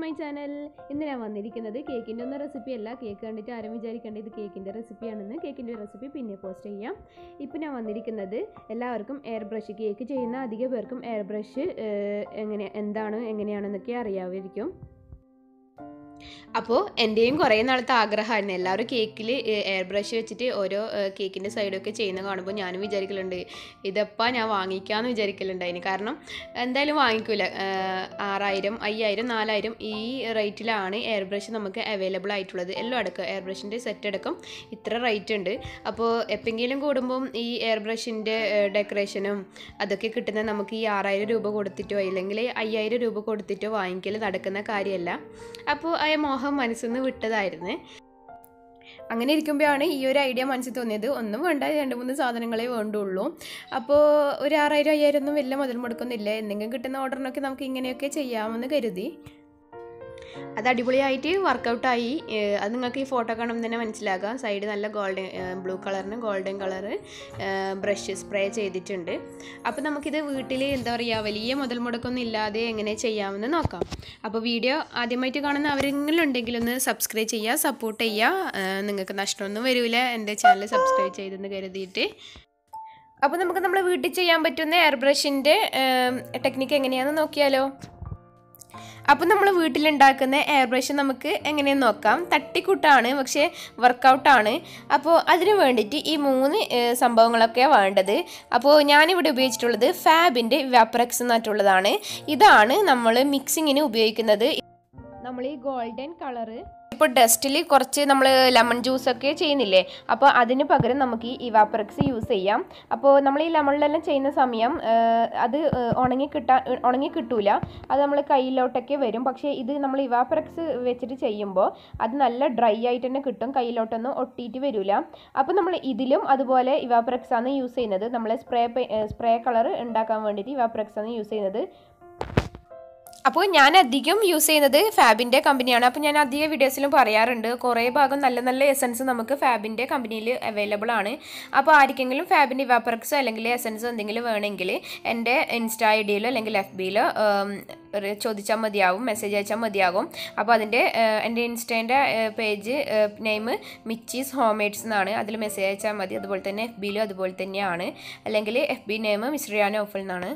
my channel ഇന്ന് ഞാൻ വന്നിരിക്കുന്നത് കേക്കിൻ്റെ ഒന്നും റെസിപ്പി അല്ല കേക്ക് കണ്ടിട്ട് ആരും വിചാരിക്കേണ്ട ഇത് കേക്കിൻ്റെ റെസിപ്പിയാണെന്ന് കേക്കിൻ്റെ റെസിപ്പി പിന്നെ പോസ്റ്റ് ചെയ്യാം ഇപ്പോൾ ഞാൻ വന്നിരിക്കുന്നത് എല്ലാവർക്കും എയർ ബ്രഷ് കേക്ക് ചെയ്യുന്ന അധിക പേർക്കും എയർ ബ്രഷ് എങ്ങനെ എന്താണ് എങ്ങനെയാണെന്നൊക്കെ അറിയാമായിരിക്കും അപ്പോൾ എൻ്റെയും കുറേ നാളത്തെ ആഗ്രഹമായിരുന്നു എല്ലാവരും കേക്കിൽ എയർ ബ്രഷ് വെച്ചിട്ട് ഓരോ കേക്കിൻ്റെ സൈഡൊക്കെ ചെയ്യുന്ന കാണുമ്പോൾ ഞാനും വിചാരിക്കലുണ്ട് ഇതെപ്പാ ഞാൻ വാങ്ങിക്കാമെന്ന് വിചാരിക്കലുണ്ടായിന് കാരണം എന്തായാലും വാങ്ങിക്കൂല ആറായിരം അയ്യായിരം നാലായിരം ഈ റേറ്റിലാണ് എയർ ബ്രഷ് നമുക്ക് അവൈലബിൾ ആയിട്ടുള്ളത് എല്ലാം അടക്കം എയർ ബ്രഷിൻ്റെ സെറ്റ് അടക്കം ഇത്ര റേറ്റ് ഉണ്ട് അപ്പോൾ എപ്പോഴെങ്കിലും കൂടുമ്പം ഈ എയർ ബ്രഷിൻ്റെ ഡെക്കറേഷനും അതൊക്കെ കിട്ടുന്ന നമുക്ക് ഈ ആറായിരം രൂപ കൊടുത്തിട്ടോ അല്ലെങ്കിൽ അയ്യായിരം രൂപ കൊടുത്തിട്ടോ വാങ്ങിക്കൽ നടക്കുന്ന കാര്യമല്ല അപ്പോൾ ആ മോഹം മനസ്സിൽ നിന്ന് വിട്ടതായിരുന്നു അങ്ങനെ ഇരിക്കുമ്പോഴാണ് ഈ ഒരു ഐഡിയ മനസ്സിൽ തോന്നിയത് ഒന്നും വേണ്ട രണ്ട് മൂന്ന് സാധനങ്ങളെ വേണ്ടുള്ളൂ അപ്പോൾ ഒരു ആറായിരം അയ്യായിരം ഒന്നും വലിയ മുതൽ മുടക്കുന്നില്ല എന്തെങ്കിലും കിട്ടുന്ന ഓർഡറിനൊക്കെ നമുക്ക് ഇങ്ങനെയൊക്കെ ചെയ്യാമെന്ന് കരുതി അത് അടിപൊളിയായിട്ട് വർക്കൗട്ടായി അത് നിങ്ങൾക്ക് ഈ ഫോട്ടോ കാണുമ്പോൾ തന്നെ മനസ്സിലാക്കാം സൈഡ് നല്ല ഗോൾഡൻ ബ്ലൂ കളറിന് ഗോൾഡൻ കളറ് ബ്രഷ് സ്പ്രേ ചെയ്തിട്ടുണ്ട് അപ്പോൾ നമുക്കിത് വീട്ടിൽ എന്താ പറയുക വലിയ മുതൽ മുടക്കൊന്നും ഇല്ലാതെ എങ്ങനെ ചെയ്യാമെന്ന് നോക്കാം അപ്പോൾ വീഡിയോ ആദ്യമായിട്ട് കാണുന്ന ആരെങ്കിലും ഉണ്ടെങ്കിൽ ഒന്ന് സബ്സ്ക്രൈബ് ചെയ്യുക സപ്പോർട്ട് ചെയ്യുക നിങ്ങൾക്ക് നഷ്ടമൊന്നും വരില്ല എൻ്റെ ചാനൽ സബ്സ്ക്രൈബ് ചെയ്തെന്ന് കരുതിയിട്ട് അപ്പോൾ നമുക്ക് നമ്മുടെ വീട്ടിൽ ചെയ്യാൻ പറ്റുന്ന എയർ ബ്രഷിൻ്റെ ടെക്നിക്ക് എങ്ങനെയാണെന്ന് നോക്കിയാലോ അപ്പോൾ നമ്മൾ വീട്ടിലുണ്ടാക്കുന്ന എയർ ബ്രഷ് നമുക്ക് എങ്ങനെയെന്ന് നോക്കാം തട്ടിക്കൂട്ടാണ് പക്ഷേ വർക്കൗട്ടാണ് അപ്പോൾ അതിന് വേണ്ടിയിട്ട് ഈ മൂന്ന് സംഭവങ്ങളൊക്കെ വേണ്ടത് അപ്പോൾ ഞാനിവിടെ ഉപയോഗിച്ചിട്ടുള്ളത് ഫാബിൻ്റെ വാപ്രക്സ് എന്നിട്ടുള്ളതാണ് ഇതാണ് നമ്മൾ മിക്സിങ്ങിന് ഉപയോഗിക്കുന്നത് നമ്മൾ ഈ ഗോൾഡൻ കളറ് ഇപ്പോൾ ഡസ്റ്റിൽ കുറച്ച് നമ്മൾ ലെമൺ ജ്യൂസൊക്കെ ചെയ്യുന്നില്ലേ അപ്പോൾ അതിന് പകരം നമുക്ക് ഈ ഇവാപ്രക്സ് യൂസ് ചെയ്യാം അപ്പോൾ നമ്മൾ ഈ ലെമണിലെല്ലാം ചെയ്യുന്ന സമയം അത് ഉണങ്ങി കിട്ടാ ഉണങ്ങി കിട്ടൂല അത് നമ്മൾ കയ്യിലോട്ടൊക്കെ വരും പക്ഷേ ഇത് നമ്മൾ ഇവാപ്രക്സ് വെച്ചിട്ട് ചെയ്യുമ്പോൾ അത് നല്ല ഡ്രൈ ആയിട്ട് തന്നെ കിട്ടും കയ്യിലോട്ടൊന്നും ഒട്ടിയിട്ട് വരില്ല അപ്പോൾ നമ്മൾ ഇതിലും അതുപോലെ ഇവാപ്രക്സ് ആണ് യൂസ് ചെയ്യുന്നത് നമ്മൾ സ്പ്രേ സ്പ്രേ കളർ ഉണ്ടാക്കാൻ വേണ്ടിയിട്ട് ഇവാപ്രക്സ് ആണ് യൂസ് ചെയ്യുന്നത് അപ്പോൾ ഞാൻ അധികം യൂസ് ചെയ്യുന്നത് ഫാബിൻ്റെ കമ്പനിയാണ് അപ്പോൾ ഞാൻ അധിക വീഡിയോസിലും പറയാറുണ്ട് കുറേ ഭാഗം നല്ല നല്ല എസൻസ് നമുക്ക് ഫാബിൻ്റെ കമ്പനിയിൽ അവൈലബിൾ ആണ് അപ്പോൾ ആർക്കെങ്കിലും ഫാബിൻ്റെ ഇവാപ്പറക്സോ അല്ലെങ്കിൽ എസൻസോ എന്തെങ്കിലും വേണമെങ്കിൽ എൻ്റെ ഇൻസ്റ്റ ഐ ഡിയിലോ അല്ലെങ്കിൽ എഫ് ബിയിലോ ചോദിച്ചാൽ മതിയാവും മെസ്സേജ് അയച്ചാൽ മതിയാകും അപ്പോൾ അതിൻ്റെ എൻ്റെ ഇൻസ്റ്റേൻ്റെ page name Michie's home mades എന്നാണ് അതിൽ മെസ്സേജ് അയച്ചാൽ മതി അതുപോലെ തന്നെ എഫ് ബിയിലും അതുപോലെ തന്നെയാണ് അല്ലെങ്കിൽ എഫ് ബി നെയിം മിശ്രിയാന ഓഫൽ എന്നാണ്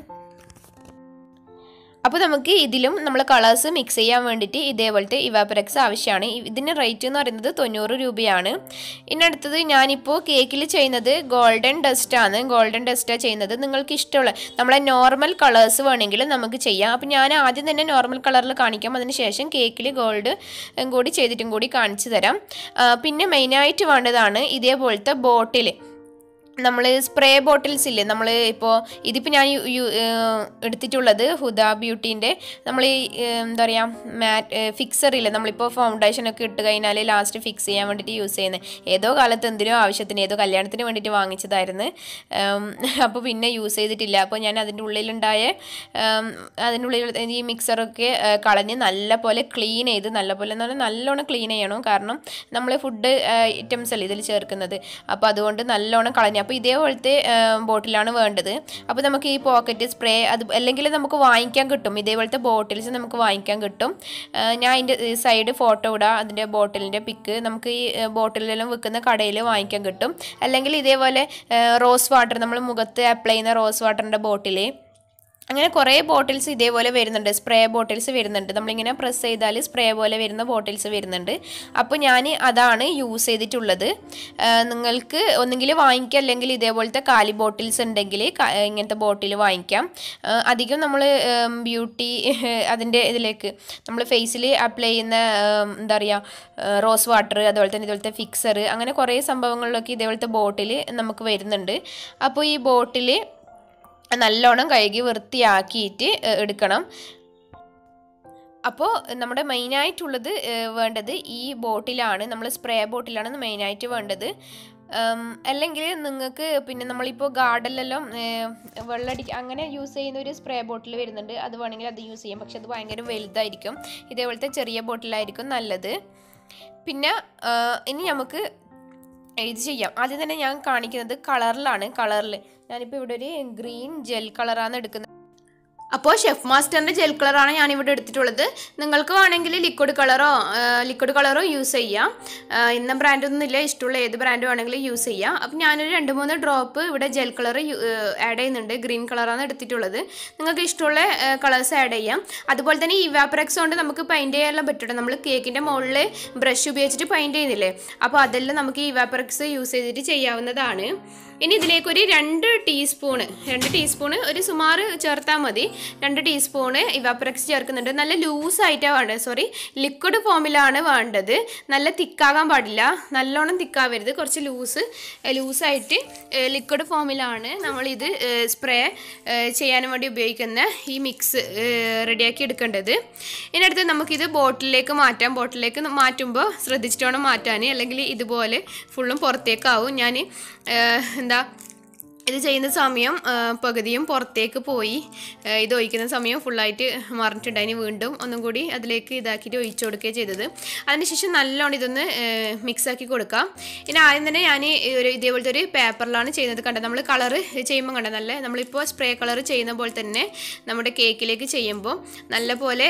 അപ്പോൾ നമുക്ക് ഇതിലും നമ്മൾ കളേഴ്സ് മിക്സ് ചെയ്യാൻ വേണ്ടിയിട്ട് ഇതേപോലത്തെ ഇവാപറക്സ് ആവശ്യമാണ് ഇതിൻ്റെ റേറ്റ് എന്ന് പറയുന്നത് തൊണ്ണൂറ് രൂപയാണ് ഇനി അടുത്തത് ഞാനിപ്പോൾ കേക്കിൽ ചെയ്യുന്നത് ഗോൾഡൻ ഡസ്റ്റാണ് ഗോൾഡൻ ഡസ്റ്റാണ് ചെയ്യുന്നത് നിങ്ങൾക്ക് ഇഷ്ടമുള്ള നമ്മളെ നോർമൽ കളേഴ്സ് വേണമെങ്കിൽ നമുക്ക് ചെയ്യാം അപ്പോൾ ഞാൻ ആദ്യം തന്നെ നോർമൽ കളറിൽ കാണിക്കാം അതിന് ശേഷം കേക്കിൽ ഗോൾഡ് കൂടി ചെയ്തിട്ടും കൂടി കാണിച്ചു തരാം പിന്നെ മെയിനായിട്ട് വേണ്ടതാണ് ഇതേപോലത്തെ ബോട്ടിൽ നമ്മൾ സ്പ്രേ ബോട്ടിൽസ് ഇല്ലേ നമ്മൾ ഇപ്പോൾ ഇതിപ്പോൾ ഞാൻ എടുത്തിട്ടുള്ളത് ഹുദ ബ്യൂട്ടീൻ്റെ നമ്മൾ ഈ എന്താ പറയുക മാറ്റ് ഫിക്സർ ഇല്ലേ നമ്മളിപ്പോൾ ഫൗണ്ടേഷനൊക്കെ ഇട്ട് കഴിഞ്ഞാൽ ലാസ്റ്റ് ഫിക്സ് ചെയ്യാൻ വേണ്ടിയിട്ട് യൂസ് ചെയ്യുന്നത് ഏതോ കാലത്ത് എന്തിനോ ആവശ്യത്തിന് ഏതോ കല്യാണത്തിന് വേണ്ടിയിട്ട് വാങ്ങിച്ചതായിരുന്നു അപ്പോൾ പിന്നെ യൂസ് ചെയ്തിട്ടില്ല അപ്പോൾ ഞാൻ അതിൻ്റെ ഉള്ളിലുണ്ടായ അതിൻ്റെ ഉള്ളിൽ ഈ മിക്സറൊക്കെ കളഞ്ഞ് നല്ല പോലെ ക്ലീൻ ചെയ്ത് നല്ല പോലെ എന്ന് പറഞ്ഞാൽ നല്ലോണം ക്ലീൻ ചെയ്യണം കാരണം നമ്മൾ ഫുഡ് ഐറ്റംസ് അല്ലേ ഇതിൽ ചേർക്കുന്നത് അപ്പോൾ അതുകൊണ്ട് നല്ലോണം കളഞ്ഞ് അപ്പോൾ ഇതേപോലത്തെ ബോട്ടിലാണ് വേണ്ടത് അപ്പോൾ നമുക്ക് ഈ പോക്കറ്റ് സ്പ്രേ അത് അല്ലെങ്കിൽ നമുക്ക് വാങ്ങിക്കാൻ കിട്ടും ഇതേപോലത്തെ ബോട്ടിൽസ് നമുക്ക് വാങ്ങിക്കാൻ കിട്ടും ഞാൻ അതിൻ്റെ സൈഡ് ഫോട്ടോ ഇടാം അതിൻ്റെ ബോട്ടിലിൻ്റെ പിക്ക് നമുക്ക് ഈ ബോട്ടിലെല്ലാം വിൽക്കുന്ന കടയിൽ വാങ്ങിക്കാൻ കിട്ടും അല്ലെങ്കിൽ ഇതേപോലെ റോസ് വാട്ടർ നമ്മൾ മുഖത്ത് അപ്ലൈ ചെയ്യുന്ന റോസ് വാട്ടറിൻ്റെ ബോട്ടിൽ അങ്ങനെ കുറേ ബോട്ടിൽസ് ഇതേപോലെ വരുന്നുണ്ട് സ്പ്രേ ബോട്ടിൽസ് വരുന്നുണ്ട് നമ്മളിങ്ങനെ പ്രസ് ചെയ്താൽ സ്പ്രേ പോലെ വരുന്ന ബോട്ടിൽസ് വരുന്നുണ്ട് അപ്പോൾ ഞാൻ അതാണ് യൂസ് ചെയ്തിട്ടുള്ളത് നിങ്ങൾക്ക് ഒന്നെങ്കിൽ വാങ്ങിക്കാം അല്ലെങ്കിൽ ഇതേപോലത്തെ കാലി ബോട്ടിൽസ് ഉണ്ടെങ്കിൽ ഇങ്ങനത്തെ ബോട്ടിൽ വാങ്ങിക്കാം അധികം നമ്മൾ ബ്യൂട്ടി അതിൻ്റെ ഇതിലേക്ക് നമ്മൾ ഫേസിൽ അപ്ലൈ ചെയ്യുന്ന എന്താ പറയുക റോസ് വാട്ടർ അതുപോലെ തന്നെ ഇതുപോലത്തെ ഫിക്സർ അങ്ങനെ കുറേ സംഭവങ്ങളിലൊക്കെ ഇതേപോലത്തെ ബോട്ടിൽ നമുക്ക് വരുന്നുണ്ട് അപ്പോൾ ഈ ബോട്ടിൽ നല്ലോണം കഴുകി വൃത്തിയാക്കിയിട്ട് എടുക്കണം അപ്പോൾ നമ്മുടെ മെയിനായിട്ടുള്ളത് വേണ്ടത് ഈ ബോട്ടിലാണ് നമ്മൾ സ്പ്രേ ബോട്ടിലാണ് മെയിനായിട്ട് വേണ്ടത് അല്ലെങ്കിൽ നിങ്ങൾക്ക് പിന്നെ നമ്മളിപ്പോൾ ഗാർഡനിലെല്ലാം വെള്ളടി അങ്ങനെ യൂസ് ചെയ്യുന്ന ഒരു സ്പ്രേ ബോട്ടിൽ വരുന്നുണ്ട് അത് വേണമെങ്കിൽ അത് യൂസ് ചെയ്യാം പക്ഷെ അത് ഭയങ്കര വലുതായിരിക്കും ഇതേപോലത്തെ ചെറിയ ബോട്ടിലായിരിക്കും നല്ലത് പിന്നെ ഇനി നമുക്ക് ഇത് ചെയ്യാം ആദ്യം തന്നെ ഞാൻ കാണിക്കുന്നത് കളറിലാണ് കളറിൽ ഞാനിപ്പോൾ ഇവിടെ ഒരു ഗ്രീൻ ജെൽ കളറാണ് എടുക്കുന്നത് അപ്പോൾ ഷെഫ് മാസ്റ്ററിൻ്റെ ജെൽ കളറാണ് ഞാനിവിടെ എടുത്തിട്ടുള്ളത് നിങ്ങൾക്ക് വേണമെങ്കിൽ ലിക്വിഡ് കളറോ ലിക്വിഡ് കളറോ യൂസ് ചെയ്യാം ആ, ഇന്ന ബ്രാൻഡൊന്നും ഇല്ല ഇഷ്ടമുള്ള ഏത് ബ്രാൻഡ് വേണമെങ്കിലും യൂസ് ചെയ്യാം അപ്പം ഞാനൊരു രണ്ട് മൂന്ന് ഡ്രോപ്പ് ഇവിടെ ജെൽ കളർ ആഡ് ചെയ്യുന്നുണ്ട് ഗ്രീൻ കളറാണ് എടുത്തിട്ടുള്ളത് നിങ്ങൾക്ക് ഇഷ്ടമുള്ള കളേഴ്സ് ആഡ് ചെയ്യാം അതുപോലെ തന്നെ ഇവാപ്രെക്സ് കൊണ്ട് നമുക്ക് പെയിൻറ്റ് ചെയ്യാനുള്ള പറ്റും നമ്മൾ കേക്കിൻ്റെ മുകളിൽ ബ്രഷ് ഉപയോഗിച്ചിട്ട് പെയിൻറ്റ് ചെയ്യുന്നില്ലേ അപ്പോൾ അതെല്ലാം നമുക്ക് ഈ ഇവാപ്രെക്സ് യൂസ് ചെയ്തിട്ട് ചെയ്യാവുന്നതാണ് ഇനി ഇതിലേക്ക് ഒരു രണ്ട് ടീസ്പൂണ് രണ്ട് ടീസ്പൂണ് ഒരു സുമാർ ചേർത്താൽ മതി രണ്ട് ടീസ്പൂണ് ഇവാപ്രെക്സ് ചേർക്കുന്നുണ്ട് നല്ല ലൂസായിട്ടാണ് വേണ്ടത് സോറി ലിക്വിഡ് ഫോമിലാണ് വേണ്ടത് നല്ല തിക്കാകാൻ പാടില്ല നല്ലോണം തിക്കാവരുത് കുറച്ച് ലൂസ് ലൂസായിട്ട് ലിക്വിഡ് ഫോമിലാണ് നമ്മളിത് സ്പ്രേ ചെയ്യാനും വേണ്ടി ഉപയോഗിക്കുന്ന ഈ മിക്സ് റെഡിയാക്കി എടുക്കേണ്ടത് ഇനി അടുത്ത് നമുക്കിത് ബോട്ടിലേക്ക് മാറ്റാം ബോട്ടിലേക്ക് മാറ്റുമ്പോൾ ശ്രദ്ധിച്ചിട്ട് വേണം മാറ്റാൻ അല്ലെങ്കിൽ ഇതുപോലെ ഫുള്ളും പുറത്തേക്കാവും ഞാൻ എന്താ ഇത് ചെയ്യുന്ന സമയം ആ, പകുതിയും പുറത്തേക്ക് പോയി ആ, ഇത് ഒഴിക്കുന്ന സമയം ഫുള്ളായിട്ട് മറിഞ്ഞിട്ടുണ്ട് അതിന് വീണ്ടും ഒന്നും കൂടി അതിലേക്ക് ഇതാക്കിയിട്ട് ഒഴിച്ചു കൊടുക്കുകയാണ് ചെയ്തത് അതിനുശേഷം നല്ലോണം ഇതൊന്ന് മിക്സാക്കി കൊടുക്കാം ഇനി ആദ്യം തന്നെ ഞാൻ ഒരു ഇതേപോലത്തെ ഒരു പേപ്പറിലാണ് ചെയ്യുന്നത് കണ്ടത് നമ്മൾ കളറ് ചെയ്യുമ്പോൾ കണ്ടത് നല്ല നമ്മളിപ്പോൾ സ്പ്രേ കളർ ചെയ്യുന്ന പോലെ തന്നെ നമ്മുടെ കേക്കിലേക്ക് ചെയ്യുമ്പോൾ നല്ല പോലെ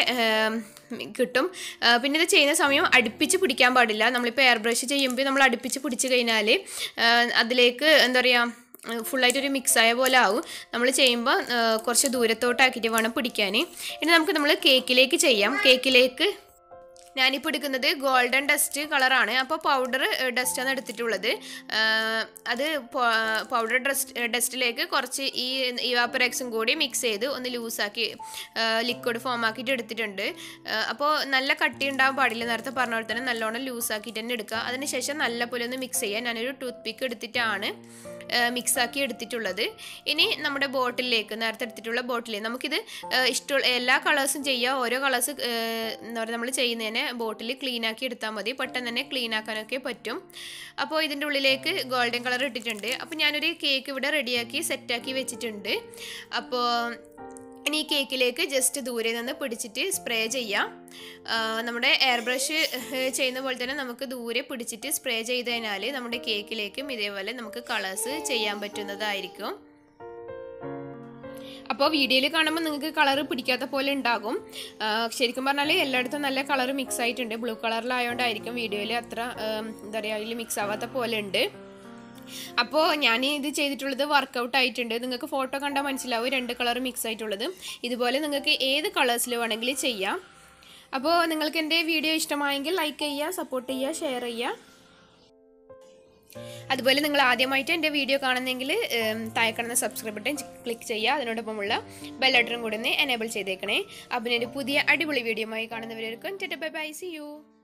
കിട്ടും ആ, പിന്നെ ഇത് ചെയ്യുന്ന സമയം അടുപ്പിച്ച് പിടിക്കാൻ പാടില്ല നമ്മളിപ്പോൾ എയർ ബ്രഷ് ചെയ്യുമ്പോൾ നമ്മൾ അടുപ്പിച്ച് പിടിച്ച് കഴിഞ്ഞാൽ അതിലേക്ക് എന്താ പറയുക ഫുള്ളായിട്ടൊരു മിക്സായ പോലെ ആവും നമ്മൾ ചെയ്യുമ്പോൾ കുറച്ച് ദൂരത്തോട്ടാക്കിയിട്ട് വേണം പിടിക്കാൻ ഇനി നമുക്ക് നമ്മൾ കേക്കിലേക്ക് ചെയ്യാം കേക്കിലേക്ക് ഞാനിപ്പോൾ എടുക്കുന്നത് ഗോൾഡൻ ഡസ്റ്റ് കളറാണ് അപ്പോൾ പൗഡർ ഡസ്റ്റാണ് എടുത്തിട്ടുള്ളത് ആ, അത് പൗഡർ ഡസ്റ്റ് ഡസ്റ്റിലേക്ക് കുറച്ച് ഈ ഇവാപ്പറെക്സും കൂടി മിക്സ് ചെയ്ത് ഒന്ന് ലൂസാക്കി ലിക്വിഡ് ഫോം ആക്കിയിട്ട് എടുത്തിട്ടുണ്ട് ആ, അപ്പോൾ നല്ല കട്ടി ഉണ്ടാകാൻ പാടില്ല നേരത്തെ പറഞ്ഞ പോലെ തന്നെ നല്ലോണം ലൂസാക്കിയിട്ട് തന്നെ എടുക്കുക അതിനുശേഷം നല്ല പോലെ ഒന്ന് മിക്സ് ചെയ്യുക ഞാനൊരു ടൂത്ത് പിക്ക് എടുത്തിട്ടാണ് മിക്സാക്കി എടുത്തിട്ടുള്ളത് ഇനി നമ്മുടെ ബോട്ടിലേക്ക് നേരത്തെ എടുത്തിട്ടുള്ള ബോട്ടിൽ നമുക്കിത് ആ, ഇഷ്ടമുള്ള എല്ലാ കളേഴ്സും ചെയ്യാം ഓരോ കളേഴ്സ് എന്താ പറയുക നമ്മൾ ചെയ്യുന്നതിനെ ബോട്ടിൽ ക്ലീൻ ആക്കി എടുത്താൽ മതി പെട്ടെന്ന് തന്നെ ക്ലീൻ ആക്കാനൊക്കെ പറ്റും അപ്പോൾ ഇതിൻ്റെ ഉള്ളിലേക്ക് ഗോൾഡൻ കളർ ഇട്ടിട്ടുണ്ട് അപ്പോൾ ഞാനൊരു കേക്ക് ഇവിടെ റെഡിയാക്കി സെറ്റാക്കി വെച്ചിട്ടുണ്ട് അപ്പോൾ ഇനി ഈ കേക്കിലേക്ക് ജസ്റ്റ് ദൂരെ നിന്ന് പിടിച്ചിട്ട് സ്പ്രേ ചെയ്യാം ആ, നമ്മുടെ എയർ ബ്രഷ് ചെയ്യുന്ന പോലെ തന്നെ നമുക്ക് ദൂരെ പിടിച്ചിട്ട് സ്പ്രേ ചെയ്ത് കഴിഞ്ഞാൽ നമ്മുടെ കേക്കിലേക്കും ഇതേപോലെ നമുക്ക് കളേഴ്സ് ചെയ്യാൻ പറ്റുന്നതായിരിക്കും അപ്പോൾ വീഡിയോയിൽ കാണുമ്പോൾ നിങ്ങൾക്ക് കളർ പിടിക്കാത്ത പോലെ ഉണ്ടാകും ആ, ശരിക്കും പറഞ്ഞാൽ എല്ലായിടത്തും നല്ല കളർ മിക്സ് ആയിട്ടുണ്ട് ബ്ലൂ കളറിലായതുകൊണ്ടായിരിക്കും വീഡിയോയിൽ അത്ര ഉം, എന്താ പറയുക അതിൽ മിക്സ് ആവാത്ത പോലെ ഉണ്ട് അപ്പോൾ ഞാൻ ഇത് ചെയ്തിട്ടുള്ളത് വർക്കൗട്ട് ആയിട്ടുണ്ട് നിങ്ങൾക്ക് ഫോട്ടോ കണ്ടാൽ മനസ്സിലാവും രണ്ട് കളർ മിക്സ് ആയിട്ടുള്ളത് ഇതുപോലെ നിങ്ങൾക്ക് ഏത് കളേഴ്സിൽ വേണമെങ്കിലും ചെയ്യാം അപ്പോൾ നിങ്ങൾക്ക് എൻ്റെ വീഡിയോ ഇഷ്ടമായെങ്കിൽ ലൈക്ക് ചെയ്യുക സപ്പോർട്ട് ചെയ്യുക ഷെയർ ചെയ്യുക അതുപോലെ നിങ്ങൾ ആദ്യമായിട്ട് എൻ്റെ വീഡിയോ കാണുന്നെങ്കിൽ താഴെ കാണുന്ന സബ്സ്ക്രൈബ് ബട്ടൺ ക്ലിക്ക് ചെയ്യുക അതിനോടൊപ്പമുള്ള ബെല്ലൈട്ടറും കൂടി ഒന്ന് എനേബിൾ ചെയ്തേക്കണേ അപ്പം ഒരു പുതിയ അടിപൊളി വീഡിയോ ആയി കാണുന്നവരേക്കും ബൈ ബൈ സി യു